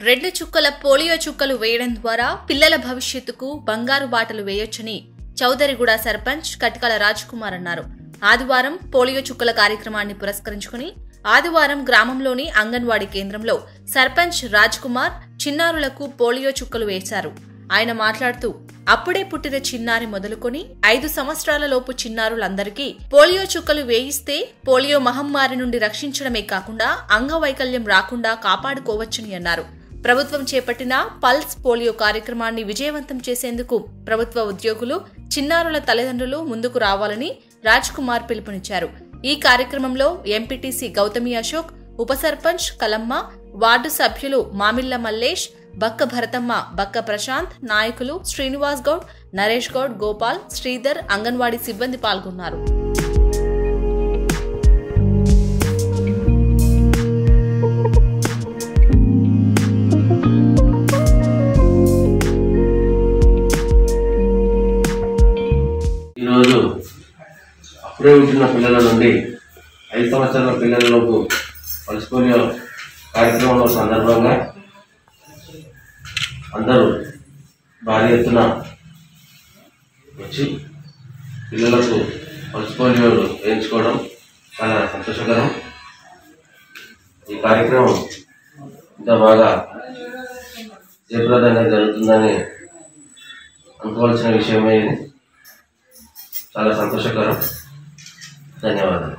రెండు చుక్కల పోలియో చుక్కలు వేయడం ద్వారా పిల్లల భవిష్యత్తుకు బంగారు బాటలు వేయొచ్చని చౌదరిగూడ సర్పంచ్ కటికల కుమార్ అన్నారు ఆదివారం పోలియో చుక్కల కార్యక్రమాన్ని పురస్కరించుకుని ఆదివారం గ్రామంలోని అంగన్వాడీ కేంద్రంలో సర్పంచ్ కుమార్ చిన్నారులకు పోలియో చుక్కలు వేశారు ఆయన మాట్లాడుతూ అప్పుడే పుట్టిన చిన్నారి మొదలుకొని ఐదు సంవత్సరాల లోపు చిన్నారులందరికీ పోలియో చుక్కలు వేయిస్తే పోలియో మహమ్మారి నుండి రక్షించడమే కాకుండా అంగవైకల్యం రాకుండా కాపాడుకోవచ్చని అన్నారు ప్రభుత్వం చేపట్టిన పల్స్ పోలియో కార్యక్రమాన్ని విజయవంతం చేసేందుకు ప్రభుత్వ ఉద్యోగులు చిన్నారుల తల్లిదండ్రులు ముందుకు రావాలని రాజ్ కుమార్ పిలుపునిచ్చారు ఈ కార్యక్రమంలో ఎంపీటీసీ గౌతమి అశోక్ ఉప సర్పంచ్ కలమ్మ వార్డు సభ్యులు మామిళ్ల మల్లేష్ బక్క భరతమ్మ బక్క ప్రశాంత్ నాయకులు శ్రీనివాస్ గౌడ్ నరేష్ గౌడ్ గోపాల్ శ్రీధర్ అంగన్వాడీ సిబ్బంది పాల్గొన్నారు ఈరోజు అప్పుడే ఉంటున్న పిల్లల నుండి ఐదు సంవత్సరాల పిల్లలలోపు పల్స్ పోలియో కార్యక్రమంలో సందర్భంగా అందరూ భారీ ఎత్తున వచ్చి పిల్లలకు పల్స్ పోలియోలు వేయించుకోవడం చాలా సంతోషకరం ఈ కార్యక్రమం ఇంత బాగా జయప్రదంగా జరుగుతుందని అనుకోవాల్సిన విషయమే ఇది చాలా సంతోషకరం ధన్యవాదాలు